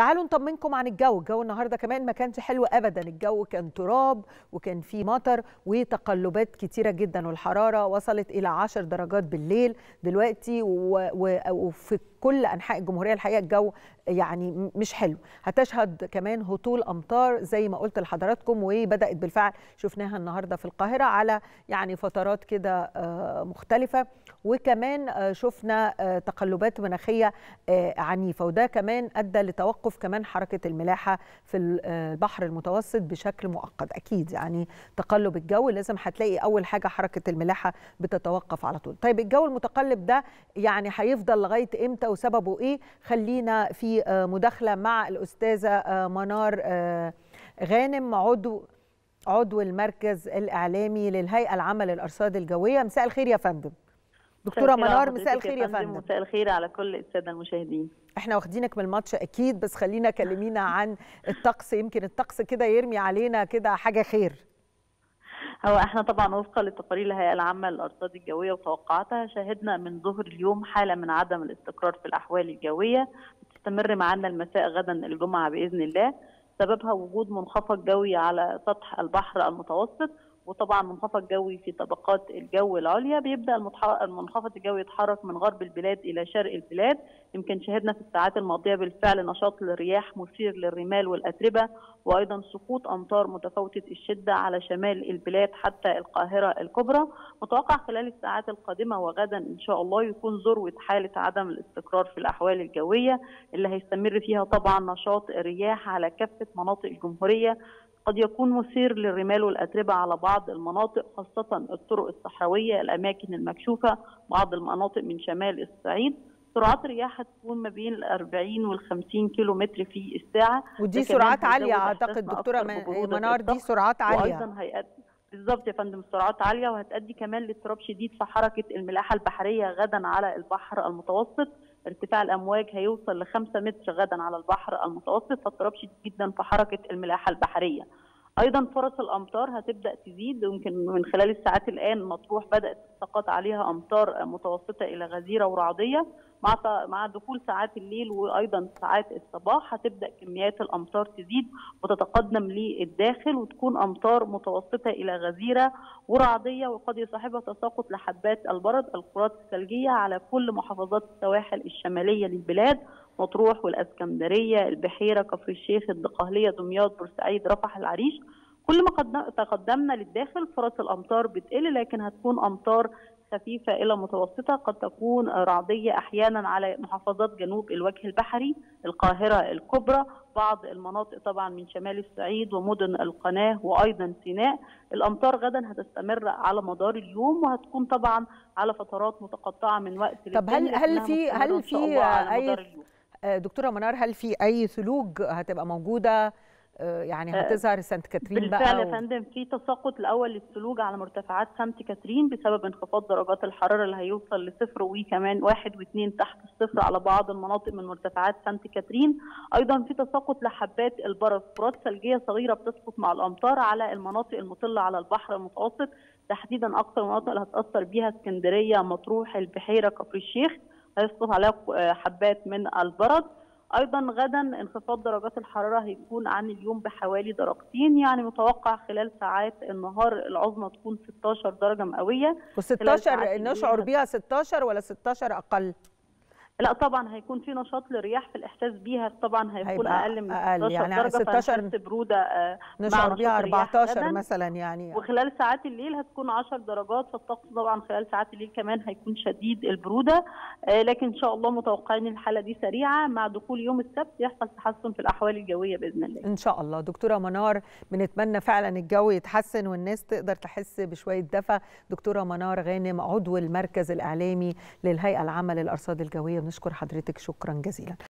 تعالوا نطمنكم عن الجو الجو النهارده كمان ما كانش حلو ابدا الجو كان تراب وكان فيه مطر وتقلبات كتيره جدا والحراره وصلت الى 10 درجات بالليل دلوقتي و... و... وفي كل انحاء الجمهوريه الحقيقه الجو يعني مش حلو هتشهد كمان هطول امطار زي ما قلت لحضراتكم وبدات بالفعل شفناها النهارده في القاهره على يعني فترات كده مختلفه وكمان شفنا تقلبات مناخيه عنيفه وده كمان ادى لتوقف كمان حركه الملاحه في البحر المتوسط بشكل مؤقت اكيد يعني تقلب الجو لازم هتلاقي اول حاجه حركه الملاحه بتتوقف على طول طيب الجو المتقلب ده يعني هيفضل لغايه امتى وسببه ايه خلينا في مداخله مع الاستاذه منار غانم عضو عضو المركز الاعلامي للهيئه العامه للارصاد الجويه مساء الخير يا فندم دكتوره منار مساء الخير يا فندم مساء الخير على كل الساده المشاهدين احنا واخدينك من الماتش اكيد بس خلينا كلمينا عن الطقس يمكن الطقس كده يرمي علينا كده حاجه خير هو احنا طبعا وفقا لتقارير الهيئه العامه للارصاد الجويه وتوقعاتها شهدنا من ظهر اليوم حاله من عدم الاستقرار في الاحوال الجويه بتستمر معنا المساء غدا الجمعه باذن الله سببها وجود منخفض جوي على سطح البحر المتوسط وطبعا منخفض جوي في طبقات الجو العليا بيبدا المنخفض الجوي يتحرك من غرب البلاد الى شرق البلاد يمكن شهدنا في الساعات الماضيه بالفعل نشاط للرياح مثير للرمال والاتربه وايضا سقوط امطار متفاوته الشده على شمال البلاد حتى القاهره الكبرى متوقع خلال الساعات القادمه وغدا ان شاء الله يكون ذروه حاله عدم الاستقرار في الاحوال الجويه اللي هيستمر فيها طبعا نشاط الرياح على كافه مناطق الجمهوريه قد يكون مثير للرمال والأتربة على بعض المناطق خاصة الطرق الصحراوية الأماكن المكشوفة بعض المناطق من شمال الصعيد سرعات الرياح هتكون ما بين ال 40 وال 50 كيلو متر في الساعة ودي سرعات عالية أعتقد دكتورة منار دي سرعات عالية وأيضا هيأدي بالظبط يا فندم سرعات عالية وهتأدي كمان لاضطراب شديد في حركة الملاحة البحرية غدا على البحر المتوسط ارتفاع الامواج هيوصل ل 5 متر غدا على البحر المتوسط فاضطراب شديد جدا في حركه الملاحه البحريه. ايضا فرص الامطار هتبدا تزيد يمكن من خلال الساعات الان مطروح بدات تساقط عليها امطار متوسطه الى غزيره ورعديه مع مع دخول ساعات الليل وايضا ساعات الصباح هتبدا كميات الامطار تزيد وتتقدم للداخل وتكون امطار متوسطه الى غزيره ورعديه وقد يصاحبها تساقط لحبات البرد الكرات الثلجيه على كل محافظات السواحل الشماليه للبلاد مطروح والاسكندريه البحيره كفر الشيخ الدقهليه دمياط بورسعيد رفح العريش كل ما تقدمنا للداخل فرص الامطار بتقل لكن هتكون امطار خفيفة إلى متوسطة قد تكون رعدية أحيانا على محافظات جنوب الوجه البحري القاهرة الكبرى بعض المناطق طبعا من شمال الصعيد ومدن القناة وأيضا سيناء الأمطار غدا هتستمر على مدار اليوم وهتكون طبعا على فترات متقطعة من وقت طب هل هل في هل في أي دكتورة منار هل في أي ثلوج هتبقى موجودة يعني هتظهر سانت كاترين بالفعل بقى بالفعل يا فندم في تساقط الاول للثلوج على مرتفعات سانت كاترين بسبب انخفاض درجات الحراره اللي هيوصل لصفر وكمان واحد واثنين تحت الصفر على بعض المناطق من مرتفعات سانت كاترين ايضا في تساقط لحبات البرد كرات ثلجيه صغيره بتسقط مع الامطار على المناطق المطله على البحر المتوسط تحديدا اكثر المناطق اللي هتاثر بيها اسكندريه مطروح البحيره كفر الشيخ هيسقط عليها حبات من البرد ايضا غدا انخفاض درجات الحراره هيكون عن اليوم بحوالي درجتين يعني متوقع خلال ساعات النهار العظمى تكون 16 درجه مئويه و16 نشعر بيها 16 ولا 16 اقل لا طبعا هيكون في نشاط للرياح في الاحساس بيها طبعا هيكون اقل من 16 أقل يعني درجه 16 بروده نشعر بيها 14 مثلا يعني وخلال ساعات الليل هتكون 10 درجات فالطقس طبعا خلال ساعات الليل كمان هيكون شديد البروده لكن ان شاء الله متوقعين الحاله دي سريعه مع دخول يوم السبت يحصل تحسن في الاحوال الجويه باذن الله ان شاء الله دكتوره منار بنتمنى فعلا الجو يتحسن والناس تقدر تحس بشويه دفى دكتوره منار غانم عضو المركز الاعلامي للهيئه العامه للارصاد الجويه بنشكر حضرتك شكرا جزيلا